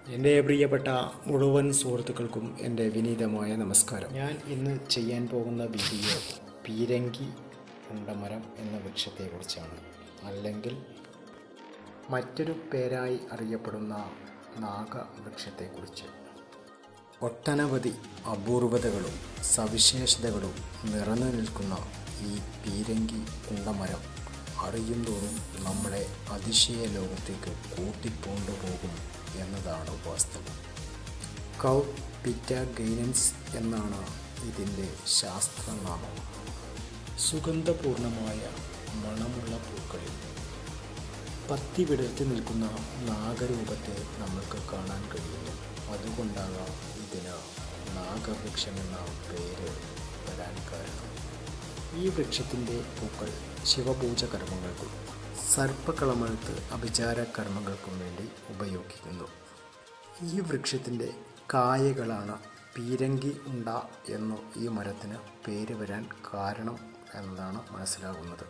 എൻ്റെ പ്രിയപ്പെട്ട മുഴുവൻ സുഹൃത്തുക്കൾക്കും എൻ്റെ വിനീതമായ നമസ്കാരം ഞാൻ ഇന്ന് ചെയ്യാൻ പോകുന്ന വീഡിയോ പീരങ്കി ഉണ്ടമരം എന്ന വൃക്ഷത്തെക്കുറിച്ചാണ് അല്ലെങ്കിൽ മറ്റൊരു പേരായി അറിയപ്പെടുന്ന നാഗവൃക്ഷത്തെക്കുറിച്ച് ഒട്ടനവധി അപൂർവതകളും സവിശേഷതകളും നിറഞ്ഞു നിൽക്കുന്ന ഈ പീരങ്കി ഉണ്ടമരം അറിയുന്തോറും നമ്മളെ അതിശയ ലോകത്തേക്ക് കൂട്ടിക്കൊണ്ടുപോകും എന്നതാണ് വാസ്തവം കൗ പിറ്റ ഗൈനൻസ് എന്നാണ് ഇതിൻ്റെ ശാസ്ത്രനാമം സുഗന്ധപൂർണമായ മണമുള്ള പൂക്കളിൽ പത്തി വിടർത്തി നിൽക്കുന്ന നാഗരൂപത്തെ നമ്മൾക്ക് കാണാൻ കഴിയുന്നു അതുകൊണ്ടാകാം ഇതിന് നാഗവൃക്ഷം എന്ന പേര് വരാൻ കാരണം ഈ വൃക്ഷത്തിൻ്റെ പൂക്കൾ ശിവപൂജ കർമ്മങ്ങൾക്കും സർപ്പക്കളമെഴുത്ത് അഭിചാര കർമ്മങ്ങൾക്കും വേണ്ടി ഉപയോഗിക്കുന്നു ഈ വൃക്ഷത്തിൻ്റെ കായകളാണ് പീരങ്കി ഉണ്ട എന്നു ഈ മരത്തിന് പേര് വരാൻ കാരണം എന്നതാണ് മനസ്സിലാകുന്നത്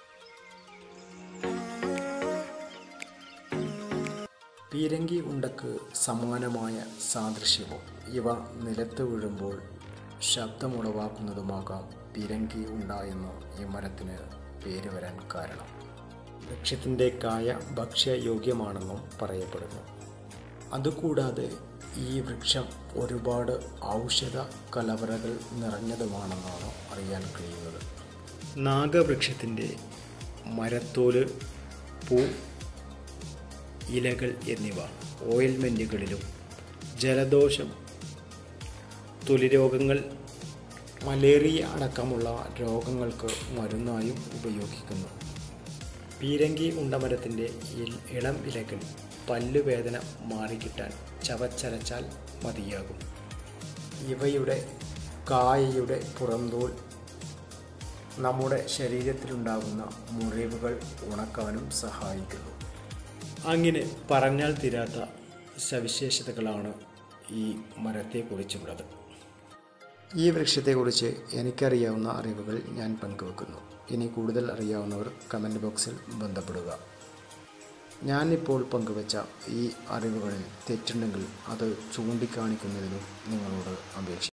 പീരങ്കി ഉണ്ടക്ക് സമാനമായ സാദൃശ്യവും ഇവ നിലത്ത് വീഴുമ്പോൾ ശബ്ദമുളവാക്കുന്നതുമാകാം പീരങ്കി ഉണ്ട എന്ന് ഈ മരത്തിന് പേര് വരാൻ കാരണം വൃക്ഷത്തിൻ്റെ കായ ഭക്ഷ്യയോഗ്യമാണെന്നും പറയപ്പെടുന്നു അതുകൂടാതെ ഈ വൃക്ഷം ഒരുപാട് ഔഷധ കലവറകൾ നിറഞ്ഞതുമാണെന്നാണ് അറിയാൻ കഴിയുന്നത് നാഗവൃക്ഷത്തിൻ്റെ മരത്തോല് പൂ ഇലകൾ എന്നിവ ഓയിൽമെൻറ്റുകളിലും ജലദോഷം തൊലിരോഗങ്ങൾ മലേറിയ അടക്കമുള്ള രോഗങ്ങൾക്ക് മരുന്നായും ഉപയോഗിക്കുന്നു പീരങ്കി ഉണ്ടമരത്തിൻ്റെ ഇൽ- ഇളം ഇലകൾ പല്ലുവേദന മാറിക്കിട്ടാൻ ചവച്ചരച്ചാൽ മതിയാകും ഇവയുടെ കായയുടെ പുറന്തോൽ നമ്മുടെ ശരീരത്തിലുണ്ടാകുന്ന മുറിവുകൾ ഉണക്കാനും സഹായിക്കുന്നു അങ്ങനെ പറഞ്ഞാൽ തീരാത്ത സവിശേഷതകളാണ് ഈ മരത്തെക്കുറിച്ചുള്ളത് ഈ വൃക്ഷത്തെക്കുറിച്ച് എനിക്കറിയാവുന്ന അറിവുകൾ ഞാൻ പങ്കുവെക്കുന്നു ഇനി കൂടുതൽ അറിയാവുന്നവർ കമൻറ്റ് ബോക്സിൽ ബന്ധപ്പെടുക ഞാനിപ്പോൾ പങ്കുവച്ച ഈ അറിവുകളിൽ തെറ്റുണ്ടെങ്കിൽ അത് ചൂണ്ടിക്കാണിക്കുന്നതിനും നിങ്ങളോട് അപേക്ഷിക്കുന്നു